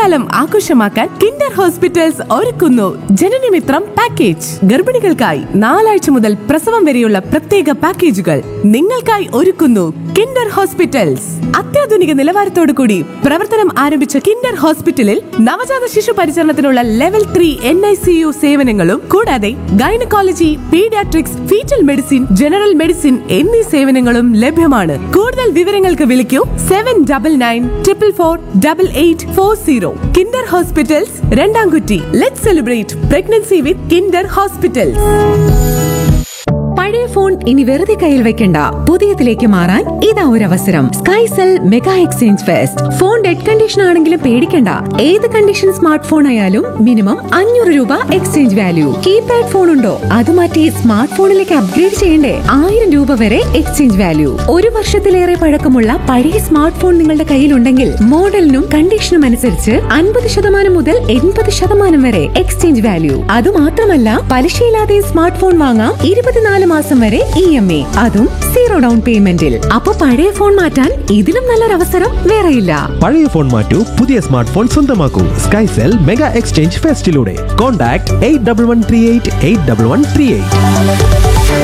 കുട്ടിക്കാലം ആഘോഷമാക്കാൻ Kinder hospitals ഒരുക്കുന്നു ജനനമിത്രം പാക്കേജ് ഗർഭിണികൾക്കായി നാലാഴ്ച മുതൽ പ്രസവം വരെയുള്ള പ്രത്യേക പാക്കേജുകൾ നിങ്ങൾക്കായി ഒരുക്കുന്നു കിൻഡർ ഹോസ്പിറ്റൽസ് അത്യാധുനിക നിലവാരത്തോടു കൂടി പ്രവർത്തനം ആരംഭിച്ച കിൻഡർ ഹോസ്പിറ്റലിൽ നവജാത ശിശു പരിചരണത്തിനുള്ള level three N I C U സേവനങ്ങളും കൂടാതെ gynaecology paediatrics foetal medicine general medicine എന്നീ സേവനങ്ങളും ലഭ്യമാണ് കൂടുതൽ വിവരങ്ങൾക്ക് വിളിക്കൂ seven double nine triple four double eight four zero Kinder hospitals Randamkutti let celebrate pregnancy with Kinder hospitals പഴയ ഫോൺ ഇനി വെറുതെ കയ്യിൽ വെക്കണ്ട പുതിയതിലേക്ക് മാറാൻ ഇതാ ഒരു അവസരം Skycell mega exchange fest phone dead condition ആണെങ്കിലും പേടിക്കണ്ട ഏത് കണ്ടീഷൻ സ്മാർട്ട് ഫോൺ ആയാലും മിനിമം അഞ്ഞൂറ് രൂപ എക്സ്ചേഞ്ച് വാല്യൂ കീപാഡ് ഫോൺ ഉണ്ടോ അത് മാറ്റി സ്മാർട്ട് ഫോണിലേക്ക് അപ്ഗ്രേഡ് ചെയ്യണ്ടേ ആയിരം രൂപ വരെ എക്സ്ചേഞ്ച് വാല്യൂ ഒരു വർഷത്തിലേറെ പഴക്കമുള്ള പഴയ സ്മാർട്ട് ഫോൺ നിങ്ങളുടെ കയ്യിലുണ്ടെങ്കിൽ മോഡലിനും കണ്ടീഷനും അനുസരിച്ച് അൻപത് ശതമാനം മുതൽ എൺപത് ശതമാനം വരെ എക്സ്ചേഞ്ച് വാല്യൂ അത് മാത്രമല്ല പലിശയില്ലാതെ സ്മാർട്ട് ഫോൺ വാങ്ങാം ഇരുപത്തിനാല് മാസം വരെ ഇ എം എ അതും സീറോ ഡൗൺ പേയ്മെന്റിൽ അപ്പൊ പഴയ ഫോൺ മാറ്റാൻ ഇതിലും നല്ലൊരു അവസരം വേറെയില്ല പഴയ ഫോൺ മാറ്റൂ പുതിയ സ്മാർട്ട് ഫോൺ സ്വന്തമാക്കൂ സ്കൈസെൽ മെഗാ എക്സ്ചേഞ്ച് ഫെസ്റ്റിലൂടെ contact eight double one three eight eight double one three eight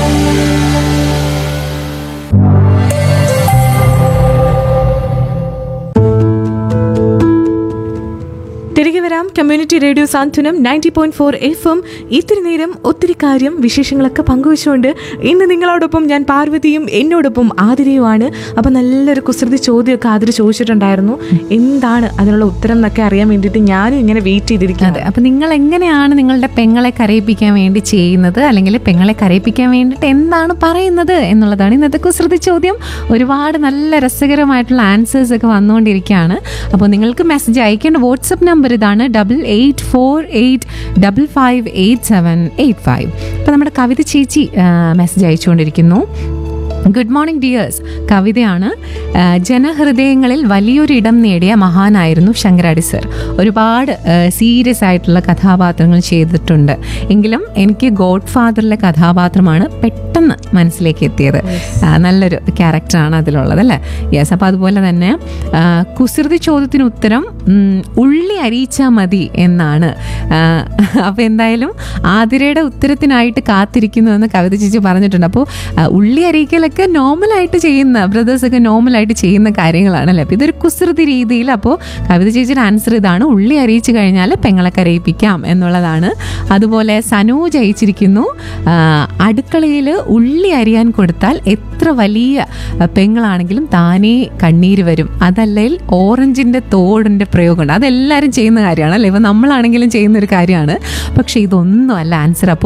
തിരികെ വരാം community radio Santhwanam ninety point four F M ഇത്തിരി നേരം ഒത്തിരി കാര്യം വിശേഷങ്ങളൊക്കെ പങ്കുവച്ചുകൊണ്ട് ഇന്ന് നിങ്ങളോടൊപ്പം ഞാൻ പാർവതിയും എന്നോടൊപ്പം ആതിരയുമാണ് അപ്പം നല്ലൊരു കുസൃതി ചോദ്യമൊക്കെ ആതിര ചോദിച്ചിട്ടുണ്ടായിരുന്നു എന്താണ് അതിനുള്ള ഉത്തരം എന്നൊക്കെ അറിയാൻ വേണ്ടിയിട്ട് ഞാനും ഇങ്ങനെ വെയിറ്റ് ചെയ്തിരിക്കുന്നത് അതെ അപ്പൊ നിങ്ങൾ എങ്ങനെയാണ് നിങ്ങളുടെ പെങ്ങളെ കരയിപ്പിക്കാൻ വേണ്ടി ചെയ്യുന്നത് അല്ലെങ്കിൽ പെങ്ങളെ കരയിപ്പിക്കാൻ വേണ്ടിയിട്ട് എന്താണ് പറയുന്നത് എന്നുള്ളതാണ് ഇന്നത്തെ കുസൃതി ചോദ്യം ഒരുപാട് നല്ല രസകരമായിട്ടുള്ള ആൻസേഴ്സ് ഒക്കെ വന്നുകൊണ്ടിരിക്കുകയാണ് അപ്പോൾ നിങ്ങൾക്ക് മെസ്സേജ് അയക്കേണ്ട വാട്സപ്പ് നമ്പർ ഇതാണ് double eight four eight double five eight seven eight five അപ്പോൾ നമ്മുടെ കവിത ചേച്ചി മെസ്സേജ് അയച്ചുകൊണ്ടിരിക്കുന്നു ഗുഡ് മോർണിംഗ് ഡിയേഴ്സ് കവിതയാണ് ആ, ജനഹൃദയങ്ങളിൽ വലിയൊരു ഇടം നേടിയ മഹാനായിരുന്നു ശങ്കരാടി സർ ഒരുപാട് സീരിയസ് ആയിട്ടുള്ള കഥാപാത്രങ്ങൾ ചെയ്തിട്ടുണ്ട് എങ്കിലും എനിക്ക് ഗോഡ് ഫാദറിലെ കഥാപാത്രമാണ് പെട്ടെന്ന് മനസ്സിലേക്ക് എത്തിയത് ആ, നല്ലൊരു ക്യാരക്ടറാണ് അതിലുള്ളത് അല്ലേ യെസ് അപ്പോൾ അതുപോലെ തന്നെ ആ, കുസൃതി ചോദ്യത്തിന് ഉത്തരം ഉം, ഉള്ളി അരിയിച്ചാൽ മതി എന്നാണ് അപ്പോൾ എന്തായാലും ആതിരയുടെ ഉത്തരത്തിനായിട്ട് കാത്തിരിക്കുന്നു എന്ന് കവിത ചേച്ചി പറഞ്ഞിട്ടുണ്ട് അപ്പോൾ ഉള്ളി അരിയിക്കലൊക്കെ നോർമലായിട്ട് ചെയ്യുന്ന ബ്രദേഴ്സൊക്കെ നോർമലായിട്ട് ചെയ്യുന്ന കാര്യങ്ങളാണ് അല്ലേ അപ്പോൾ ഇതൊരു കുസൃതി രീതിയിൽ അപ്പോൾ കവിത ചേച്ചിയുടെ ആൻസർ ഇതാണ് ഉള്ളി അരിയിച്ചു കഴിഞ്ഞാൽ പെങ്ങളെ കരയിപ്പിക്കാം എന്നുള്ളതാണ് അതുപോലെ സനോജ് അയച്ചിരിക്കുന്നു അടുക്കളയിൽ ഉള്ളി അരിയാൻ കൊടുത്താൽ എത്ര വലിയ ആ, പെങ്ങളാണെങ്കിലും താനേ കണ്ണീര് വരും അതല്ലെങ്കിൽ ഓറഞ്ചിൻ്റെ തോടിൻ്റെ പ്രയോഗമുണ്ട് അതെല്ലാവരും ചെയ്യുന്ന കാര്യമാണ് അല്ലേ ഇപ്പം നമ്മളാണെങ്കിലും ചെയ്യുന്ന ഒരു കാര്യമാണ് പക്ഷേ ഇതൊന്നും അല്ല ആൻസർ അപ്പോൾ